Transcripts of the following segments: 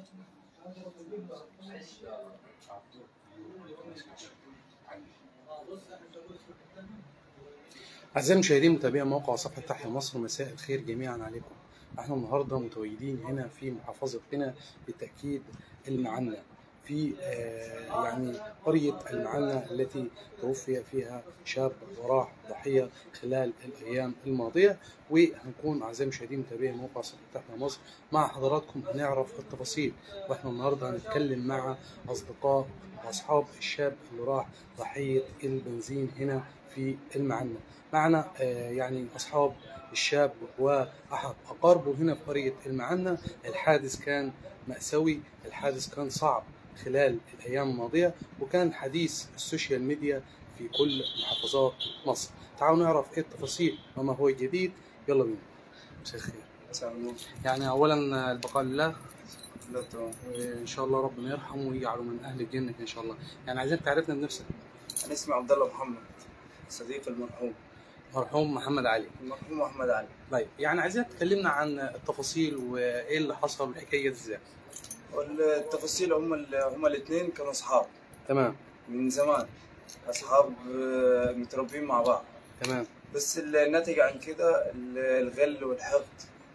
أعزائي المشاهدين متابعي موقع صفحة تحيا مصر مساء الخير جميعا عليكم احنا النهارده متواجدين هنا في محافظة هنا بالتأكيد المعنى في آه، يعني قرية المعنى التي توفي فيها شاب وراح ضحية خلال الأيام الماضية وهنكون أعزائي المشاهدين متابعي موقع صفحة تحيا مصر مع حضراتكم هنعرف التفاصيل واحنا النهارده هنتكلم مع أصدقاء وأصحاب الشاب اللي راح ضحية البنزين هنا في المعنى معنا آه، يعني أصحاب الشاب وأحد أقاربه هنا في قرية المعنى الحادث كان مأساوي الحادث كان صعب خلال الأيام الماضية وكان حديث السوشيال ميديا في كل محافظات مصر تعالوا نعرف إيه التفاصيل وما هو الجديد يلا بينا مساء الخير مساء النور يعني أولا البقاء لله لا تمام وإن شاء الله ربنا يرحمه ويجعله من أهل الجنة إن شاء الله يعني عايزين تعرفنا بنفسك انا اسمي عبد الله محمد صديق المرحوم مرحوم محمد علي المرحوم احمد علي طيب يعني عايزين تكلمنا عن التفاصيل وايه اللي حصل والحكايه دي ازاي والتفاصيل هم ال- هم الاثنين كانوا اصحاب تمام من زمان اصحاب آه، متربيين مع بعض تمام بس الناتج عن كده ال- الغل والحقد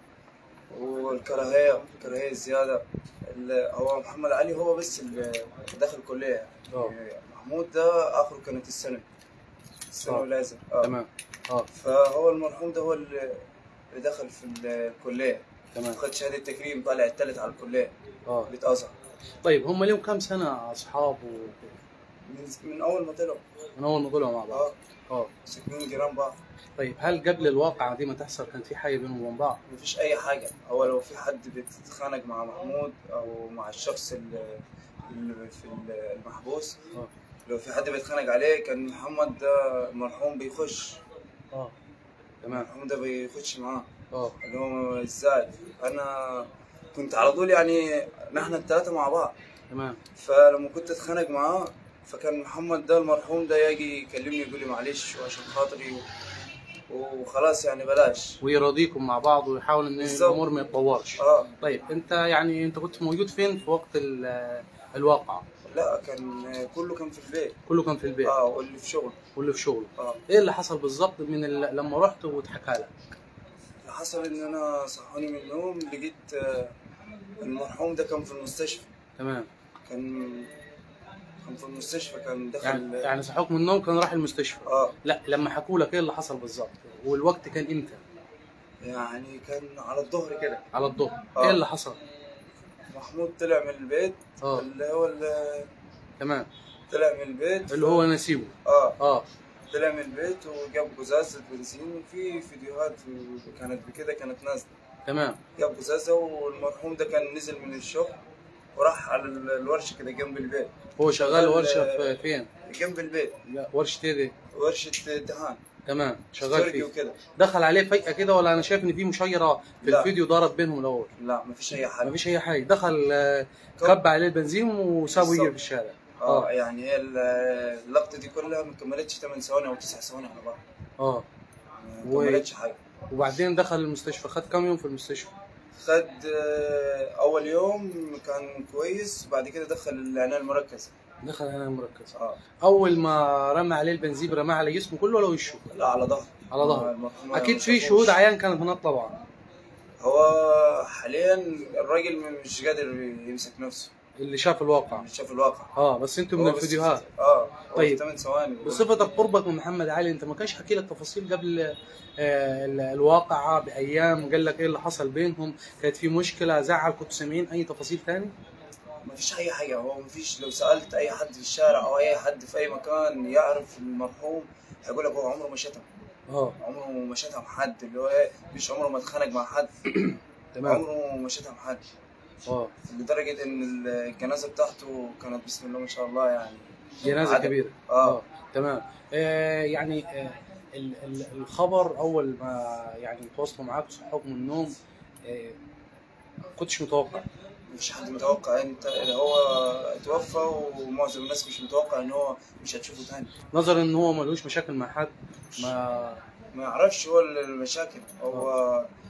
والكراهيه الكراهيه الزياده ال- هو محمد علي هو بس اللي دخل كليه اه يعني محمود ده اخره كانت السنه السنه آه. ولازم اه تمام اه فهو المرحوم ده هو اللي اللي دخل في الكليه تمام خد شهاده تكريم طالع التالت على الكليه اه كليه ازهر طيب هم ليهم كام سنه اصحاب و- من, من اول ما طلعوا من اول ما طلعوا مع بعض اه اه ساكنين جيران بعض طيب هل قبل الواقعه دي ما تحصل كان في حاجه بينهم وبين بعض مفيش اي حاجه هو لو في حد بيتخانق مع محمود او مع الشخص اللي اللي في المحبوس اه لو في حد بيتخانق عليه كان محمد ده المرحوم بيخش اه تمام المرحوم ده بيخش معاه اه اللي هو ازاي انا كنت على طول يعني نحن الثلاثه مع بعض تمام فلما كنت اتخانق معاه فكان محمد ده المرحوم ده يجي يكلمني يقول لي معلش وعشان خاطري و- وخلاص يعني بلاش ويراضيكم مع بعض ويحاول ان بالظبط. الامور ما تتطورش اه طيب انت يعني انت كنت موجود فين في وقت ال- الواقعه لا كان كله كان في البيت كله كان في البيت اه واللي في شغل واللي في شغله اه ايه اللي حصل بالظبط من ال... لما رحت واتحكى لك اللي حصل ان انا صحوني من النوم لقيت آه، المرحوم ده كان في المستشفى تمام كان كان في المستشفى كان دخل يعني يعني صحوك من النوم كان راح المستشفى اه لا لما حكوا لك ايه اللي حصل بالظبط والوقت كان امتى يعني كان على الظهر كده على الظهر آه. ايه اللي حصل محمود طلع من البيت اه اللي هو اللي تمام طلع من البيت اللي هو نسيبه اه اه طلع من البيت وجاب قزازة بنزين وفي فيديوهات كانت بكده كانت نازلة تمام جاب قزازة والمرحوم ده كان نزل من الشغل وراح على ال- الورشة كده جنب البيت هو شغال شغال، ورشه آه، في فين جنب البيت لا ورشه ايه دي ورشة دهان تمام شغال تركي فيه وكده دخل عليه فجاه كده ولا انا شايف ان في مشيره في لا. الفيديو ضرب بينهم الاول لا مفيش أي حاجة مفيش اي حاجه دخل آه، كب عليه البنزين وسابه يجري بالظبط. في الشارع اه يعني هي ال- اللقطة دي كلها ما كملتش 8 ثواني أو 9 ثواني على بعض اه ما و- كملتش حاجة وبعدين دخل المستشفى خد كام يوم في المستشفى خد آه، أول يوم كان كويس بعد كده دخل العناية المركزة دخل هنا المركز اه اول ما رمى عليه البنزين رماه على جسمه كله ولا وشه لا على ظهر على ظهره المرحوم اكيد ما في شافوش. شهود عيان كانت هناك طبعا هو حاليا الراجل مش قادر يمسك نفسه اللي شاف الواقع مش شاف الواقع اه بس انتوا من هو بس الفيديوهات اه طيب. طيب 8 ثواني بصفتك قربك من محمد علي انت ما كانش حكي لك تفاصيل قبل آه، ال- الواقعه بايام قال لك ايه اللي حصل بينهم كانت في مشكله زعل كنتوا سامعين اي تفاصيل تاني ما فيش اي حاجه هو ما فيش لو سالت اي حد في الشارع او اي حد في اي مكان يعرف المرحوم هيقول لك هو عمره ما شتم اه عمره ما شتم حد اللي هو ايه مش عمره ما اتخانق مع حد تمام عمره ما شتم حد اه لدرجه ان الجنازه بتاعته كانت بسم الله ما شاء الله يعني جنازه عدد. كبيره اه تمام آه يعني آه ال- ال- الخبر اول ما يعني تواصلوا معاك صحوك من النوم آه كنتش متوقع مفيش حد متوقع انت هو توفى ومعظم الناس مش متوقع ان هو مش هتشوفه تاني نظرا ان هو ملوش مشاكل مع حد ما ما يعرفش هو المشاكل هو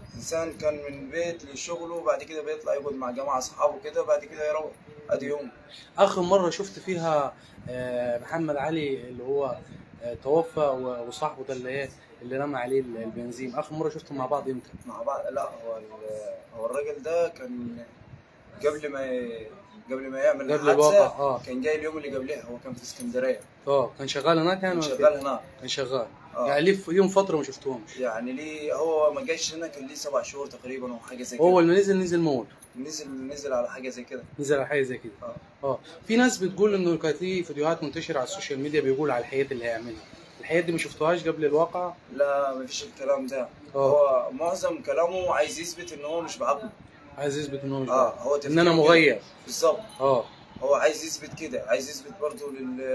انسان كان من البيت لشغله وبعد كده بيطلع يقعد مع جماعه اصحابه كده بعد كده يروح ادي يوم اخر مره شفت فيها آه، محمد علي اللي هو آه، توفى و- وصاحبه ده اللي ايه اللي رمى عليه ال- البنزين اخر مره شفتهم مع بعض امتى مع بعض لا هو ال- هو الراجل ده كان قبل ما ي- قبل ما يعمل قبل الحادثه الواقع اه كان جاي اليوم اللي قبلها هو كان في اسكندريه اه كان شغال هناك يعني كان ولا شغال فين؟ هناك كان شغال اه يعني ليه في يوم فتره ما شفتهمش يعني ليه هو ما جاش هنا كان ليه سبع شهور تقريبا او حاجه زي كده هو اللي نزل نزل موت نزل نزل على حاجه زي كده نزل على حاجه زي كده اه اه في ناس بتقول انه كانت ليه فيديوهات منتشره على السوشيال ميديا بيقول على الحياه اللي هيعملها الحياه دي ما شفتوهاش قبل الواقع لا ما فيش الكلام ده اه هو معظم كلامه عايز يثبت ان هو مش بعقله عايز يثبت ان هو مش اه بعرف. هو ان تفكيره انا كده. مغير بالظبط اه هو عايز يثبت كده عايز يثبت برضه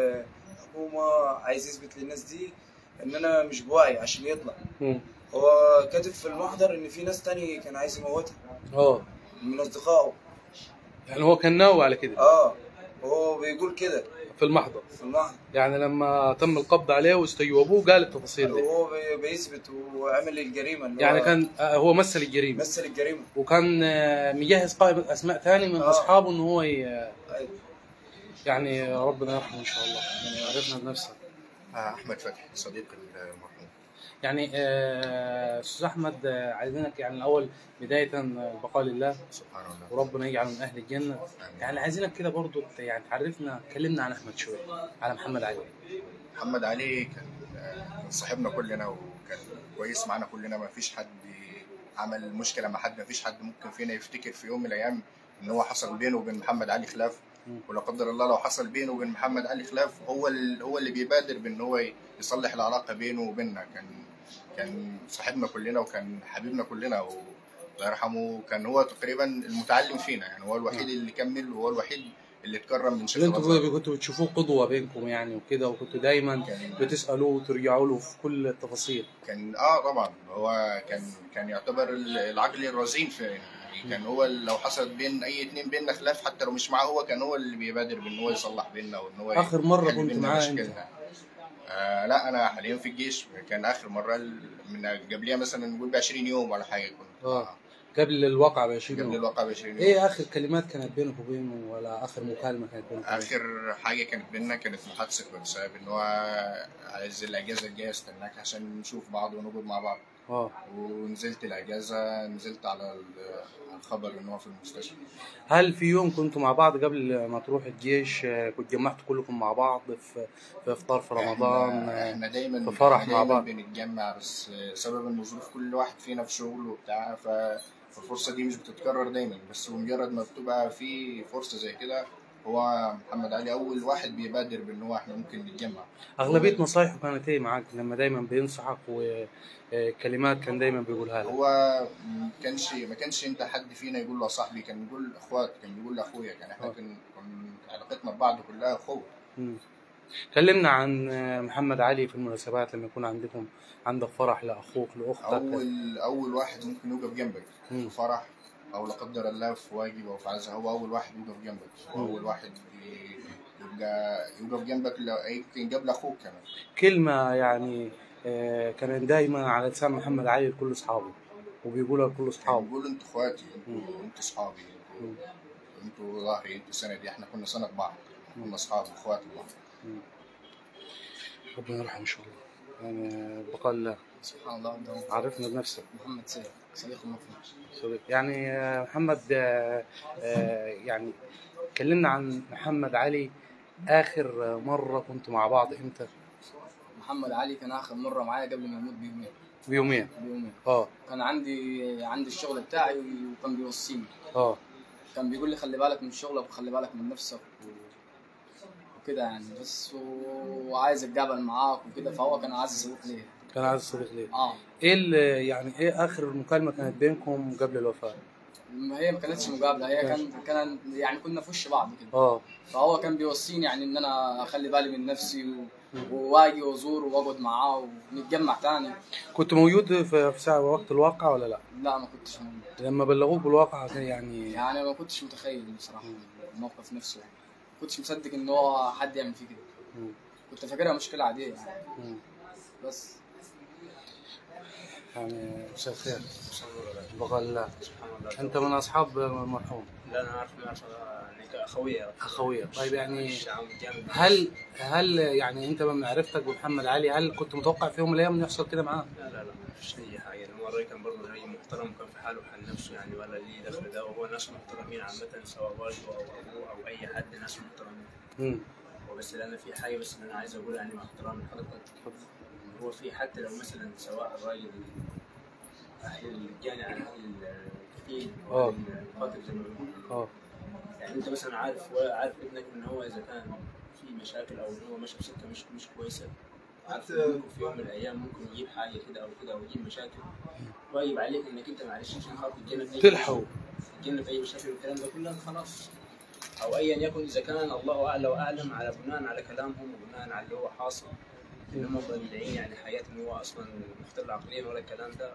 للحكومه عايز يثبت للناس دي ان انا مش بوعي عشان يطلع مم. هو كاتب في المحضر ان في ناس تاني كان عايز يموتها اه من اصدقائه يعني هو كان ناوي على كده اه وهو بيقول كده في المحضر في المحضر يعني لما تم القبض عليه واستجوبوه قال التفاصيل دي وهو بي- بيثبت وعمل الجريمه اللي يعني هو كان آه، هو مثل الجريمه مثل الجريمه وكان آه، مجهز قائمه اسماء ثاني من آه. اصحابه ان هو ي... أيوة. يعني ربنا يرحمه ان شاء الله يعني عرفنا بنفسك آه، احمد فتحي صديق المرحوم يعني آه، استاذ احمد آه، عايزينك يعني الاول بدايه آه، البقاء لله سبحان الله وربنا يجعله من اهل الجنه آمين. يعني عايزينك كده برضو ت- يعني تعرفنا كلمنا عن احمد شويه على محمد علي محمد علي كان آه، كان صاحبنا كلنا وكان كويس معانا كلنا ما فيش حد عمل مشكله مع حد ما فيش حد ممكن فينا يفتكر في يوم من الايام ان هو حصل بينه وبين محمد علي خلاف مم. ولا قدر الله لو حصل بينه وبين محمد علي خلاف هو ال- هو اللي بيبادر بان هو يصلح العلاقه بينه وبيننا كان كان صاحبنا كلنا وكان حبيبنا كلنا و الله يرحمه كان هو تقريبا المتعلم فينا يعني هو الوحيد اللي كمل وهو الوحيد اللي اتكرم من شيخ اللي انتوا الازهر كنتوا بتشوفوه قدوه بينكم يعني وكده وكنتوا دايما كان بتسالوه وترجعوا له في كل التفاصيل كان اه طبعا هو كان كان يعتبر العقل الرزين في يعني كان هو لو حصل بين اي اتنين بيننا خلاف حتى لو مش معاه هو كان هو اللي بيبادر بان هو يصلح بيننا وان هو اخر مره يحل كنت بيننا معاه انت مشاكلنا. آه لا انا حاليا في الجيش كان اخر مره ال- من قبلها مثلا نقول ب 20 يوم ولا حاجه كنت آه. قبل الواقع ب 20 قبل يوم الواقع ب 20 يوم ايه اخر كلمات كانت بينك وبينه ولا اخر مكالمه كانت بينك وبينه؟ اخر حاجه كانت بينا كانت محادثه بسبب ان هو عايز الاجازه الجايه استناك عشان نشوف بعض ونقعد مع بعض اه ونزلت الاجازه نزلت على ال- على الخبر ان هو في المستشفى هل في يوم كنتوا مع بعض قبل ما تروح الجيش آه، كنتوا جمعتوا كلكم مع بعض في في افطار في رمضان احنا, آه، احنا دايما في فرح إحنا مع دايما بعض. بنتجمع بس سبب ان ظروف كل واحد فينا في شغل وبتاع ف فالفرصه دي مش بتتكرر دايما بس بمجرد ما بتبقى في فرصه زي كده هو محمد علي اول واحد بيبادر بان هو احنا ممكن نتجمع اغلبيه نصايحه كانت ايه معاك لما دايما بينصحك وكلمات كان دايما بيقولها لك هو ما كانش ما كانش انت حد فينا يقول له صاحبي كان يقول اخوات كان يقول لاخويا كان احنا آه. كان كان علاقتنا ببعض كلها اخوه مم. كلمنا عن آه، محمد علي في المناسبات لما يكون عندكم عندك فرح لاخوك لاختك اول اول واحد ممكن يوقف جنبك مم. في فرح او لا قدر الله في واجب او في عزاء هو اول واحد يوقف جنبك هو مم. اول واحد ي- يبقى يوقف جنبك لو يمكن قبل اخوك كمان كلمه يعني آه، كانت دايما على لسان محمد علي لكل اصحابه وبيقولها لكل اصحابه بيقول انتوا اخواتي مم. انتوا انتوا اصحابي مم. انتوا انتوا ظهري انتوا سندي احنا كنا سند بعض كنا اصحاب اخوات بعض مم. ربنا يرحمه ان شاء الله يعني بقال الله سبحان الله ده عرفنا بنفسك محمد سيد صديق المفروض صديق. يعني آه، محمد آه، آه، يعني كلمنا عن محمد علي اخر آه، مره كنتوا مع بعض امتى محمد علي كان اخر مره معايا قبل ما يموت بيومين بيومين بيومين اه كان عندي عندي الشغل بتاعي وكان بيوصيني اه كان بيقول لي خلي بالك من شغلك وخلي بالك من نفسك و... وكده يعني بس و- وعايز اتقابل معاك وكده فهو كان عايز يسوق لي كان عايز صديق ليه اه ايه اللي يعني ايه اخر مكالمه كانت بينكم قبل الوفاه ما هي ما كانتش مقابله هي كان كان يعني كنا في وش بعض كده اه فهو كان بيوصيني يعني ان انا اخلي بالي من نفسي و... واجي وازوره واقعد معاه ونتجمع تاني كنت موجود في في ساعه وقت الواقع ولا لا لا ما كنتش موجود لما بلغوك بالواقع كان يعني يعني ما كنتش متخيل بصراحه الموقف نفسه يعني ما كنتش مصدق ان هو حد يعمل فيه كده مم. كنت فاكرها مشكله عاديه يعني مم. بس يعني مساء الخير بقى لا سبحان الله انت من اصحاب المرحوم لا انا عارف نعرف يعني كاخويا اخويا طيب يعني الشعب جامد هل هل يعني انت من معرفتك بمحمد علي هل كنت متوقع في يوم من الايام انه يحصل كده معاه؟ لا لا لا ما فيش اي حاجه المره كان برضه راجل محترم وكان في حاله وحال نفسه يعني ولا ليه دخل ده وهو ناس محترمين عامه سواء والده او ابوه او اي حد ناس محترمين امم وبس اللي انا في حاجه بس اللي انا عايز اقولها يعني مع احترام حضرتك هو في حتى لو مثلا سواء الراجل اهل الجاني عن اهل الكثير آه. القاتل زي ما بيقولوا اه يعني انت مثلا عارف عارف ابنك ان هو اذا كان في مشاكل او ان هو ماشي بسكه مش مش كويسه عارف إن ممكن في يوم من الايام ممكن يجيب حاجه كده او كده او يجيب مشاكل واجب عليك انك انت معلش عشان خاطر تتجنب أي تلحقوا تتجنب اي مشاكل والكلام ده كله خلاص او ايا يكن اذا كان الله اعلى واعلم على بناء على كلامهم وبناء على اللي هو حاصل ان هم مضيعين يعني حياه ان هو اصلا مختل عقليا ولا الكلام ده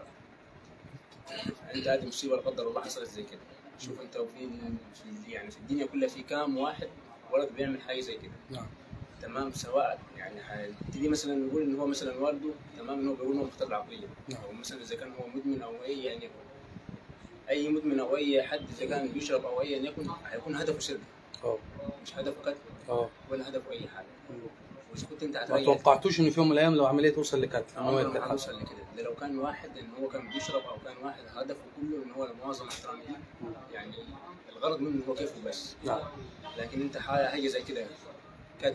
انت هذه مصيبه لا قدر الله حصلت زي كده شوف انت وفي في يعني في الدنيا كلها في كام واحد ولد بيعمل حاجه زي كده نعم تمام سواء يعني تيجي مثلا نقول ان هو مثلا والده تمام ان هو بيقول انه مختل عقليا نعم. او مثلا اذا كان هو مدمن او اي يعني يكن اي مدمن او اي حد اذا كان بيشرب او ايا يكن هيكون هدفه سرقه اه مش هدفه قتل اه ولا هدفه اي حاجه واذا كنت انت ما هتريح توقعتوش ان في يوم من الايام لو عمليه توصل لقتل ان هو عمره ما ينتحر هيوصل لكده ده لو كان واحد ان هو كان بيشرب او كان واحد هدفه كله ان هو المعظم احترامي يعني الغرض منه هو كيفه بس نعم لكن انت حاجه حاجه زي كده كذب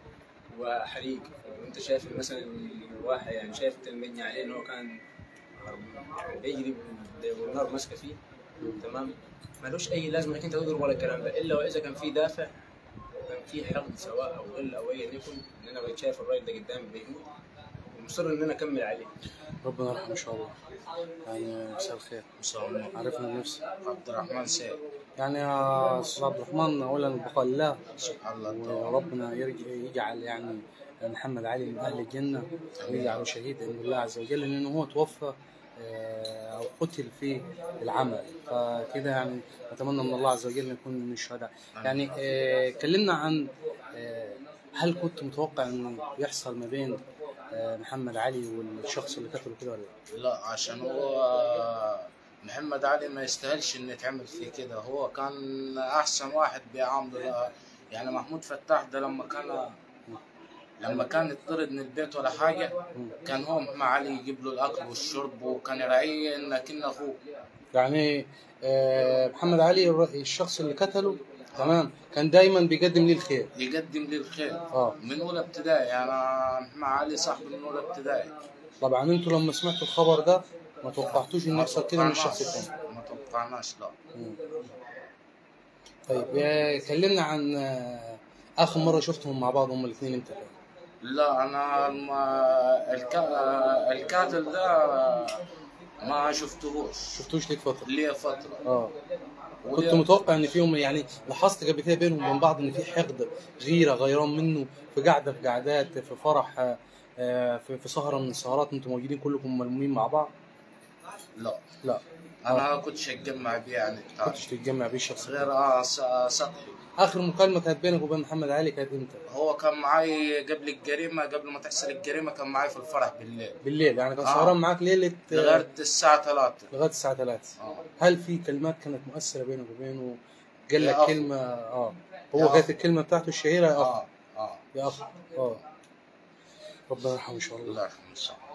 وحريق وانت شايف مثلا الواحد يعني شايف انت المبني عليه ان هو كان يعني بيجري والنار ماسكه فيه تمام ملوش اي لازمه انك انت تضرب ولا الكلام ده الا واذا كان في دافع كان في حقد سواء او غل او ايا يكن ان انا بقيت شايف الراجل ده قدامي بيموت ومصر ان انا اكمل عليه ربنا يرحمه ان شاء الله يعني مساء الخير مساء النور عرفنا بنفسك عبد الرحمن سيد يعني يا استاذ عبد الرحمن اولا البقاء لله سبحان الله تعالى. وربنا يرجع يجعل يعني محمد علي من اهل الجنه ويجعله شهيدا عند الله عز وجل لانه هو توفى آه، او قتل في العمل فكده يعني اتمنى من الله عز وجل ان يكون من الشهداء يعني آه، كلمنا عن آه، هل كنت متوقع انه يحصل ما بين آه، محمد علي والشخص اللي قتله كده ولا لا؟ لا عشان هو محمد علي ما يستاهلش ان يتعمل فيه كده هو كان احسن واحد بيعامله يعني محمود فتاح ده لما كان لما كان يطرد من البيت ولا حاجه كان هو مع علي يجيب له الاكل والشرب وكان يراعيه انك إن اخوه يعني آه، محمد علي الر- الشخص اللي قتله تمام كان دايما بيقدم ليه الخير يقدم لي الخير اه من اولى ابتدائي يعني مع علي صاحبي من اولى ابتدائي طبعا انتوا لما سمعتوا الخبر ده ما توقعتوش ان يحصل كده من الشخص الثاني ما توقعناش لا طيب آه، كلمنا عن آه، اخر مره شفتهم مع بعض هم الاثنين امتى كان؟ لا انا ما الكا... الكاتل ده ما شفتهوش شفتوش ليك فتره ليه فتره اه كنت وليه- متوقع ان فيهم يعني لاحظت قبل كده بينهم وبين بعض ان في حقد غيره غيران منه في قعده في قعدات في فرح آه، آه، في في سهره من السهرات انتوا موجودين كلكم ملمومين مع بعض لا لا انا كنتش اتجمع بيه يعني بتاع كنتش تتجمع بيه الشخص ده. غير اه س- سطحي اخر مكالمه كانت بينك وبين محمد علي كانت امتى؟ هو كان معي قبل الجريمه قبل ما تحصل الجريمه كان معي في الفرح بالليل بالليل يعني كان آه. سهران معاك ليله آه، لغايه الساعه 3 لغايه الساعه 3 اه هل في كلمات كانت مؤثره بينك وبينه؟ قال يا لك أخ. كلمه اه يا هو أخ. كانت الكلمه بتاعته الشهيره يا اخ اه اه يا اخ اه ربنا يرحمه ان شاء الله الله يرحمه إن شاء الله.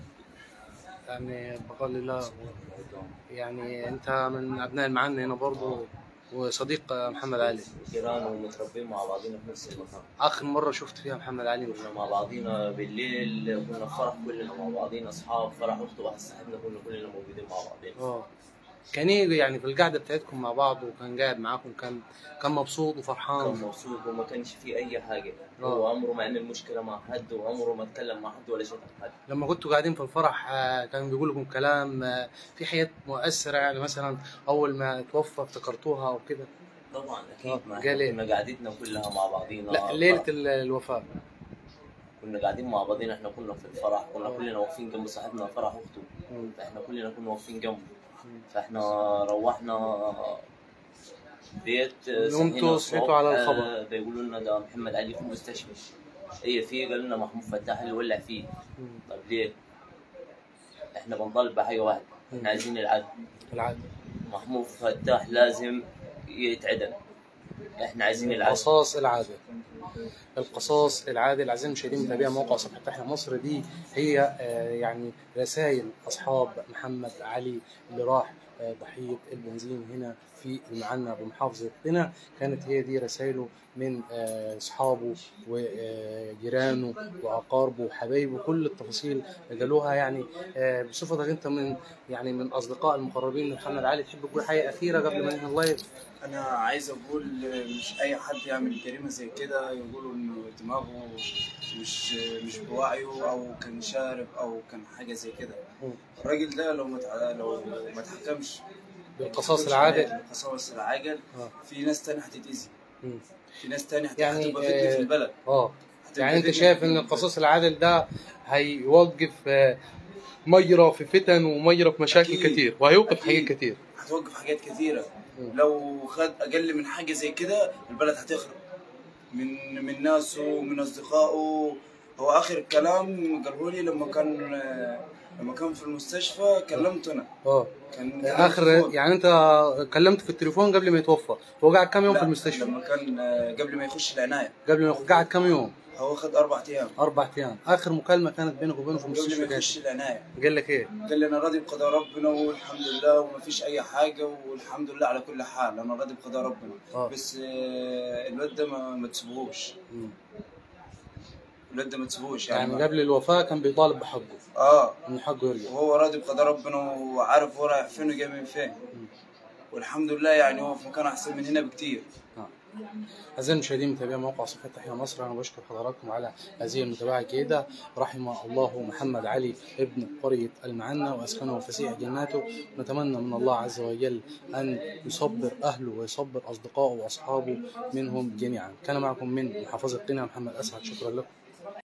يعني بقال الله يعني انت من ابناء المعن هنا برضه وصديق محمد علي جيران ومتربين مع بعضينا في نفس المكان اخر مره شفت فيها محمد علي كنا مع بعضينا بالليل كنا في فرح كلنا مع بعضينا اصحاب فرح اخته واحد صاحبنا كنا كلنا موجودين مع بعضينا اه كان ايه يعني في القعده بتاعتكم مع بعض وكان قاعد معاكم كان كان مبسوط كان وفرحان مبسوط وما كانش في اي حاجه آه. هو عمره ما عمل مشكله مع حد وعمره ما اتكلم مع حد ولا شتم حد لما كنتوا قاعدين في الفرح آه، كان بيقول لكم كلام آه، في حاجات مؤثره يعني مثلا اول ما توفى افتكرتوها او كده طبعا آه. اكيد ما قال إيه؟ احنا كنا قعدتنا كلها مع بعضينا لا ليله ال- الوفاه كنا قاعدين مع بعضينا احنا كنا في الفرح كنا كلنا واقفين جنب صاحبنا فرح اخته مم. فاحنا كلنا كنا واقفين جنبه مم. فاحنا روحنا بيت نمتوا صحينا سمعتوا على الصبح، الخبر. آه، بيقولوا لنا ده محمد علي في المستشفى هي فيه قال لنا محمود فتاح اللي ولع فيه مم. طب ليه؟ احنا بنطالب بحاجه واحده احنا عايزين العدل العدل محمود فتاح لازم يتعدل احنا عايزين العدل القصاص العادل القصاص العادل اعزائي المشاهدين متابعي موقع صفحه تحيا مصر دي هي آه، يعني رسائل اصحاب محمد علي اللي راح آه، ضحيه البنزين هنا في المعنى بمحافظه قنا كانت هي دي رسائله من آه، اصحابه وجيرانه واقاربه وحبايبه كل التفاصيل اللي قالوها يعني آه، بصفتك انت من يعني من اصدقاء المقربين لمحمد علي تحب تقول حاجه اخيره قبل ما ننهي اللايف انا عايز اقول مش اي حد يعمل جريمه زي كده يقولوا انه دماغه مش مش بوعيه او كان شارب او كان حاجه زي كده مم. الراجل ده لو ما تع- لو ما اتحكمش بالقصاص العادل القصاص العاجل آه. في ناس تانية هتتأذي مم. في ناس تانية هت- يعني، هتبقى فتنة آه، في البلد اه هتبقى يعني انت فتنة شايف في ان البلد. القصاص العادل ده هيوقف آه، مجرى في فتن ومجرى في مشاكل أكيد. كتير وهيوقف أكيد. حاجات كتير هتوقف حاجات كثيرة مم. لو خد أقل من حاجة زي كده البلد هتخرب من من ناسه من أصدقائه هو آخر كلام قاله لي لما كان لما كان في المستشفى كلمته أنا اه كان اخر يعني انت كلمته في التليفون قبل ما يتوفى هو قعد كام يوم لا، في المستشفى لما كان قبل ما يخش العناية قبل ما يخ- قعد كام يوم هو خد أربع أيام اربع ايام اخر مكالمه كانت بينك وبينه في قبل المستشفى ما كانت يخش العناية قال لك ايه قال لي أنا راضي بقضاء ربنا والحمد لله وما فيش أي حاجة والحمد لله على كل حال أنا راضي بقضاء ربنا اه بس آه، الواد ده ما, ما تسيبوهوش مم. الواد ده ما تسيبوهوش يعني, يعني قبل الوفاه كان بيطالب بحقه اه ان حقه يرجع وهو راضي بقضاء ربنا وعارف هو رايح فين وجاي من فين والحمد لله يعني هو في مكان احسن من هنا بكتير أعزائي المشاهدين متابعي موقع صفحة تحيا مصر أنا بشكر حضراتكم على هذه المتابعة الجيدة رحم الله محمد علي ابن قرية المعنى وأسكنه فسيح جناته نتمنى من الله عز وجل أن يصبر أهله ويصبر أصدقائه وأصحابه منهم جميعا كان معكم من محافظة قنا محمد أسعد شكرا لكم